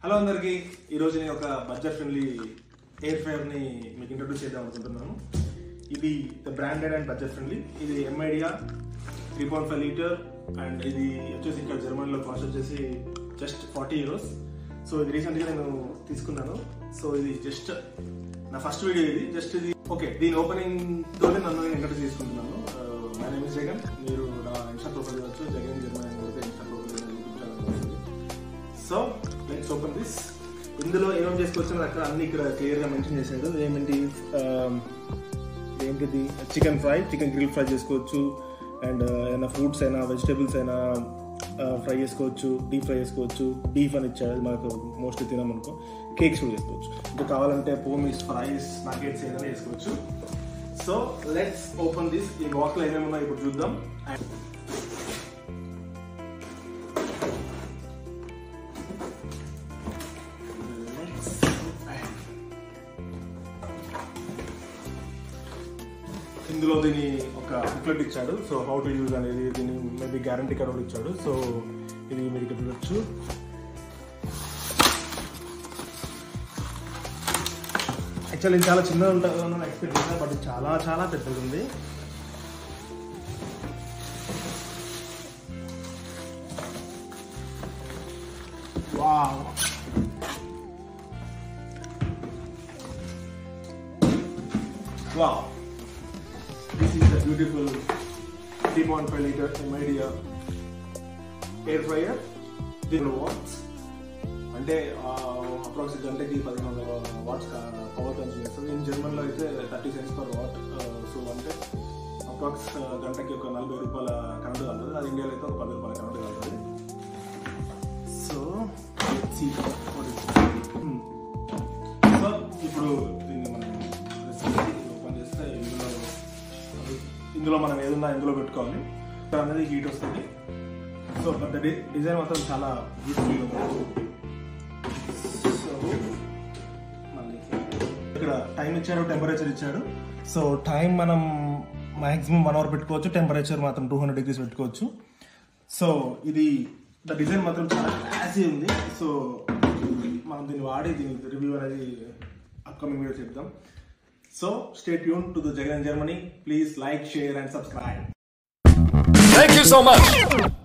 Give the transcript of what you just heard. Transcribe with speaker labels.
Speaker 1: Hello అందరికి ఈరోజు నేను ఒక బడ్జెట్ ఫ్రెండ్లీ ఎయిర్ ఫైర్ ని మీకు ఇంట్రొడ్యూస్ చేద్దాం అనుకుంటున్నాను ఇది బ్రాండెడ్ అండ్ బడ్జెట్ ఫ్రెండ్లీ ఇది Midea three point five liter and ఇది వచ్చేసి ఇక్కడ జర్మనీలో కాస్ట్ వచ్చేసి జస్ట్ ఫార్టీ యూరోస్ సో ఇది రీసెంట్గా నేను తీసుకున్నాను సో ఇది జస్ట్ నా ఫస్ట్ వీడియో ఇది జస్ట్ ఇది ఓకే దీని ఓపెనింగ్ తోనే నన్ను నేను ఇంట్రడ్యూస్ చేసుకుంటున్నాను మై నేమ్ ఇస్ జగన్ మీరు నా ఇన్స్టా ప్రొఫైల్ వచ్చు జగన్ జర్మనీ అని కొడితే ఇన్స్టా ప్రొఫైల్ యూట్యూబ్ ఛానల్ వస్తుంది సో లెట్స్ ఓపెన్ దిస్ ఇందులో ఏమేమి చేసుకోవచ్చు అని అక్కడ అన్ని ఇక్కడ క్లియర్గా మెన్షన్ చేశాడు ఏమిటి ఏంటిది chicken fry chicken grill fry చేసుకోవచ్చు అండ్ ఏమైనా ఫ్రూట్స్ అయినా వెజిటేబుల్స్ అయినా ఫ్రై చేసుకోవచ్చు డీప్ ఫ్రై చేసుకోవచ్చు బీఫ్ అని ఇచ్చాడు అది మనకు మోస్ట్లీ తినమనుకో కేక్స్ కూడా చేసుకోవచ్చు ఇంకా కావాలంటే పోమీస్ ఫ్రైస్ నగెట్స్ ఏదైనా చేసుకోవచ్చు సో లెట్స్ ఓపెన్ దిస్ ఈ బాక్స్లో ఏమేమి ఉన్నాయో ఇప్పుడు చూద్దాం అండ్ ఇందులో దీని ఒక బుక్లెట్ ఇచ్చాడు సో హౌ టు యూజ్ అనేది దీని మేబీ గ్యారంటీ కార్డు కూడా ఇచ్చాడు సో ఇది మీరు ఇక్కడ చూడొచ్చు యాక్చువల్లీ ఇది చాలా చిన్నగా ఉంటుందని ఎక్స్పెక్ట్ చేశాను బట్ ఇది చాలా చాలా పెద్దది ఉంది wow Wow. This is a beautiful 3.5 liter MIDIA air fryer. దీనిలో వాట్స్ అంటే అప్రాక్స్ గంటకి పదిహేను వందల వాట్స్ పవర్ కన్సూమ్ చేస్తుంది ఇన్ జర్మన్లో అయితే thirty cents per watt so అంటే అప్రాక్స్ గంటకి ఒక నలభై రూపాయల కరెంట్ కలుగుతుంది అది ఇండియాలో అయితే ఒక పది రూపాయల కరెంట్ కలుగుతుంది సో సో ఇప్పుడు దీన్ని మనం ఓపెన్ చేస్తే ఇందులో ఇందులో మనం ఏదన్నా ఇందులో పెట్టుకోవాలి ఇక్కడ అనేది హీట్ వస్తుంది సో బట్ డిజైన్ మాత్రం చాలా బ్యూటిఫుల్ ఉంది సో మళ్ళీ ఇక్కడ టైం ఇచ్చాడు టెంపరేచర్ ఇచ్చాడు సో టైం మనం మాక్సిమం వన్ అవర్ పెట్టుకోవచ్చు టెంపరేచర్ మాత్రం టూ హండ్రెడ్ డిగ్రీస్ పెట్టుకోవచ్చు సో ఇది ద డిజైన్ మాత్రం చాలా క్లాసీ ఉంది సో మనం దీన్ని వాడి దీని రివ్యూ అనేది అప్కమింగ్ వీడియో చెప్దాం so stay tune to the Jagan Germany please like share and subscribe
Speaker 2: Thank you so much.